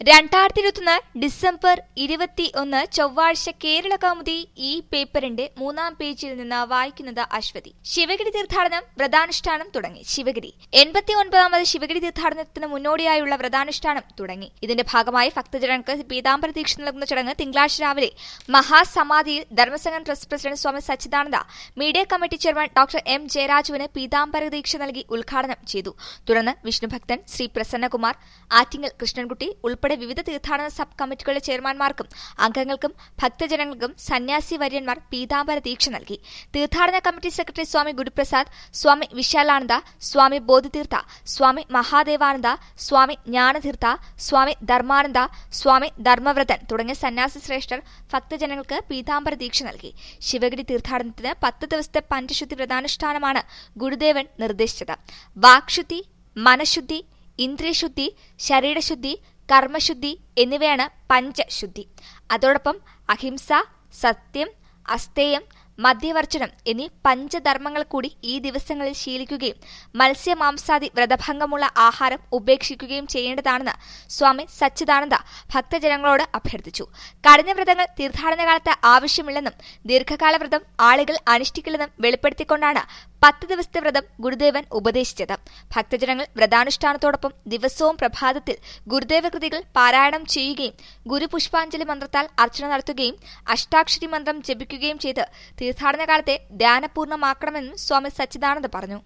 രണ്ടായിരത്തി ഇരുപത്തൊന്ന് ഡിസംബർ ഇരുപത്തി ഒന്ന് ചൊവ്വാഴ്ച കേരള കൗമുദി ഈ പേപ്പറിന്റെ മൂന്നാം പേജിൽ നിന്ന് വായിക്കുന്നത് അശ്വതി ശിവഗിരി തീർത്ഥാടനം വ്രതാനുഷ്ഠാനം തുടങ്ങി ശിവഗിരി എൺപത്തി ഒൻപതാമത് ശിവഗിരി തീർത്ഥാടനത്തിന് മുന്നോടിയായുള്ള വ്രതാനുഷ്ഠാനം തുടങ്ങി ഇതിന്റെ ഭാഗമായി ഭക്തജനങ്ങൾക്ക് പീതാംബര ദീക്ഷ നൽകുന്ന ചടങ്ങ് തിങ്കളാഴ്ച രാവിലെ മഹാസമാധിയിൽ Dharmasangham trust president Swami Sachidananda media committee chairman doctor M ജയരാജുവിന് പീതാംബര ദീക്ഷ നൽകി ഉദ്ഘാടനം ചെയ്തു തുടർന്ന് വിഷ്ണുഭക്തൻ ശ്രീ പ്രസന്നകുമാർ ആറ്റിങ്ങൽ കൃഷ്ണൻകുട്ടി ഉൾപ്പെടെ വിവിധ തീർത്ഥാടന സബ് കമ്മിറ്റികളുടെ ചെയർമാൻമാർക്കും അംഗങ്ങൾക്കും ഭക്തജനങ്ങൾക്കും സന്യാസി വര്യന്മാർ പീതാംബര ദീക്ഷ നൽകി തീർത്ഥാടന കമ്മിറ്റി സെക്രട്ടറി സ്വാമി ഗുരുപ്രസാദ് സ്വാമി വിശാലാനന്ദ സ്വാമി ബോധിതീർത്ഥ സ്വാമി മഹാദേവാനന്ദ സ്വാമി ജ്ഞാനതീർത്ഥ സ്വാമി ധർമാനന്ദ സ്വാമി ധർമ്മവ്രതൻ തുടങ്ങിയ സന്യാസി ശ്രേഷ്ഠർ ഭക്തജനങ്ങൾക്ക് പീതാംബര ദീക്ഷ നൽകി ശിവഗിരി തീർത്ഥാടനത്തിന് പത്ത് ദിവസത്തെ പഞ്ചശുദ്ധി വ്രതാനുഷ്ഠാനമാണ് ഗുരുദേവൻ നിർദ്ദേശിച്ചത് വാക്ശുദ്ധി മനഃശുദ്ധി ഇന്ദ്രിയശുദ്ധി ശരീരശുദ്ധി കർമ്മശുദ്ധി എന്നിവയാണ് പഞ്ചശുദ്ധി അതോടൊപ്പം അഹിംസ സത്യം അസ്തേയം മദ്യവർജനം എന്നീ പഞ്ചധർമ്മങ്ങൾ കൂടി ഈ ദിവസങ്ങളിൽ ശീലിക്കുകയും മത്സ്യമാംസാദി വ്രതഭംഗമുള്ള ആഹാരം ഉപേക്ഷിക്കുകയും ചെയ്യേണ്ടതാണെന്ന് സ്വാമി സച്ചിദാനന്ദ ഭക്തജനങ്ങളോട് അഭ്യർത്ഥിച്ചു കഠിന വ്രതങ്ങൾ തീർത്ഥാടന കാലത്ത് ആവശ്യമില്ലെന്നും ദീർഘകാല വ്രതം ആളുകൾ അനുഷ്ഠിക്കില്ലെന്നും വെളിപ്പെടുത്തിക്കൊണ്ടാണ് പത്ത് ദിവസത്തെ വ്രതം ഗുരുദേവൻ ഉപദേശിച്ചത് ഭക്തജനങ്ങൾ വ്രതാനുഷ്ഠാനത്തോടൊപ്പം ദിവസവും പ്രഭാതത്തിൽ ഗുരുദേവ കൃതികൾ പാരായണം ചെയ്യുകയും ഗുരുപുഷ്പാഞ്ജലി മന്ത്രത്താൽ അർച്ചന നടത്തുകയും അഷ്ടാക്ഷരി മന്ത്രം ജപിക്കുകയും ചെയ്ത് തീർത്ഥാടന കാലത്തെ ധ്യാനപൂർണ്ണമാക്കണമെന്നും സ്വാമി സച്ചിദാനന്ദ പറഞ്ഞു